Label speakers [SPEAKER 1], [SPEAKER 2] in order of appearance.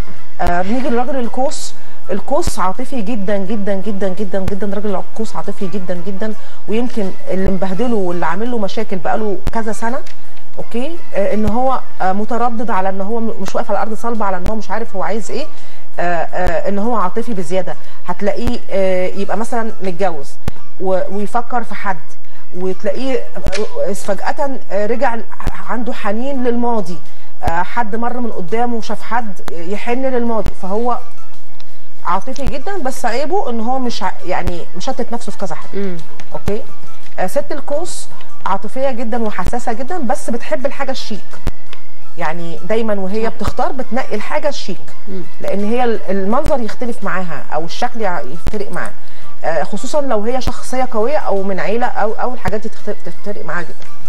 [SPEAKER 1] آه بنيجي لراجل القوس القوس عاطفي جدا جدا جدا جدا جدا راجل القوس عاطفي جدا جدا ويمكن اللي مبهدله واللي عامل له مشاكل بقاله كذا سنه اوكي آه ان هو آه متردد على ان هو م- مش واقف على الارض صلبه على ان هو مش عارف هو عايز ايه آه آه ان هو عاطفي بزياده هتلاقيه آه يبقى مثلا متجوز و- ويفكر في حد وتلاقيه آه، فجأة آه، رجع عنده حنين للماضي آه، حد مر من قدامه وشاف حد يحن للماضي فهو عاطفي جدا بس عيبه ان هو مش ع- يعني مشتت نفسه في كذا حاجه اوكي آه، ست القوس عاطفيه جدا وحساسه جدا بس بتحب الحاجه الشيك يعني دايما وهي بتختار بتنقي الحاجه الشيك لان هي ال- المنظر يختلف معاها او الشكل يع- يفترق معاها آه، خصوصا لو هي شخصيه قويه او من عيله او او الحاجات دي تخت- تفترق معاها جدا